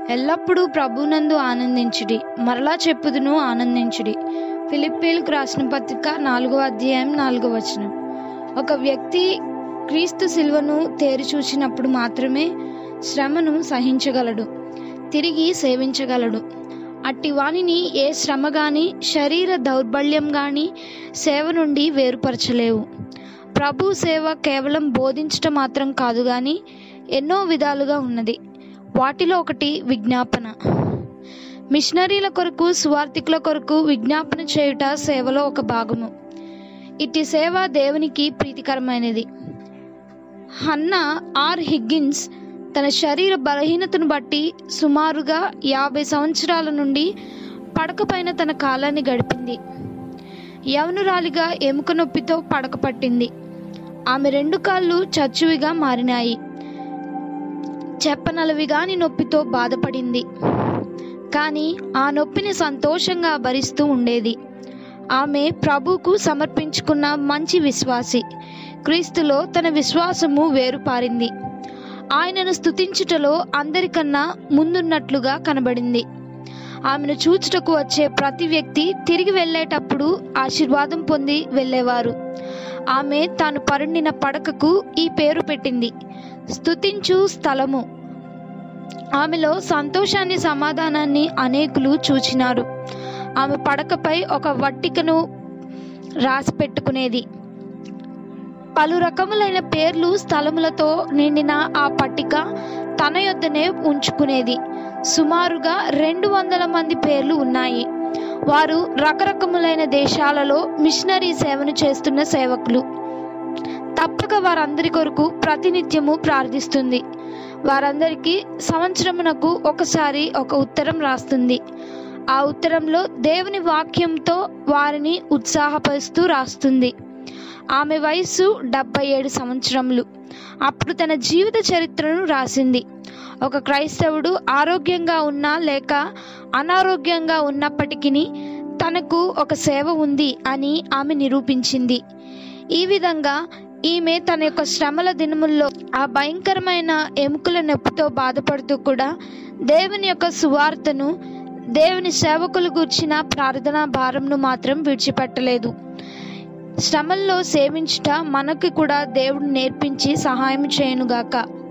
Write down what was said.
ఎల్లప్పుడూ ప్రభునందు ఆనందించుడి మరలా చెప్పుదును ఆనందించుడి ఫిలిప్పీలకు రాసిన పత్రిక నాలుగో అధ్యాయం నాలుగో వచనం ఒక వ్యక్తి క్రీస్తు శిల్వను తేరి చూసినప్పుడు మాత్రమే శ్రమను సహించగలడు తిరిగి సేవించగలడు అట్టి వానిని ఏ శ్రమ గాని శరీర దౌర్బల్యం గాని సేవ నుండి వేరుపరచలేవు ప్రభు సేవ కేవలం బోధించటం మాత్రం కాదు కానీ ఎన్నో విధాలుగా ఉన్నది వాటిలో ఒకటి విజ్ఞాపన మిషనరీల కొరకు సువార్థికుల కొరకు విజ్ఞాపన చేయుట సేవలో ఒక భాగము ఇట్టి సేవ దేవునికి ప్రీతికరమైనది హన్నా ఆర్ హిగ్గిన్స్ తన శరీర బలహీనతను బట్టి సుమారుగా యాభై సంవత్సరాల నుండి పడకపైన తన కాలాన్ని గడిపింది యవనురాలిగా ఎముక నొప్పితో పడక పట్టింది ఆమె రెండు కాళ్ళు చచ్చువిగా మారినాయి చెప్పనలవిగాని నొప్పితో బాధపడింది కానీ ఆ నొప్పిని సంతోషంగా భరిస్తూ ఉండేది ఆమె ప్రభుకు సమర్పించుకున్న మంచి విశ్వాసి క్రీస్తులో తన విశ్వాసము వేరుపారింది ఆయనను స్తుతించుటలో అందరికన్నా ముందున్నట్లుగా కనబడింది ఆమెను చూచుటకు వచ్చే ప్రతి వ్యక్తి తిరిగి వెళ్ళేటప్పుడు ఆశీర్వాదం పొంది వెళ్ళేవారు ఆమె తాను పరుండిన పడకకు ఈ పేరు పెట్టింది స్తుతించు స్థలము ఆమెలో సంతోషాన్ని సమాధానాన్ని అనేకులు చూచినారు ఆమె పడకపై ఒక వట్టికను రాసి పెట్టుకునేది పలు రకములైన పేర్లు స్థలములతో నిండిన ఆ పట్టిక తన యొద్దనే ఉంచుకునేది సుమారుగా రెండు వందల మంది పేర్లు ఉన్నాయి వారు రకరకములైన దేశాలలో మిషనరీ సేవను చేస్తున్న సేవకులు తప్పక వారందరి కొరకు ప్రతినిత్యము ప్రార్థిస్తుంది వారందరికీ సంవత్సరమునకు ఒకసారి ఒక ఉత్తరం రాస్తుంది ఆ ఉత్తరంలో దేవుని వాక్యంతో వారిని ఉత్సాహపరుస్తూ రాస్తుంది ఆమె వయస్సు డెబ్బై ఏడు సంవత్సరములు అప్పుడు తన జీవిత చరిత్రను రాసింది ఒక క్రైస్తవుడు ఆరోగ్యంగా ఉన్నా లేక అనారోగ్యంగా ఉన్నప్పటికీ తనకు ఒక సేవ ఉంది అని ఆమె నిరూపించింది ఈ విధంగా ఈమె తన యొక్క శ్రమల దినముల్లో ఆ భయంకరమైన ఎముకల నొప్పితో బాధపడుతూ కూడా దేవుని యొక్క సువార్తను దేవుని సేవకులు గూర్చిన ప్రార్థనా భారంను మాత్రం విడిచిపెట్టలేదు శ్రమల్లో సేవించుట మనకి కూడా దేవుడు నేర్పించి సహాయం చేయనుగాక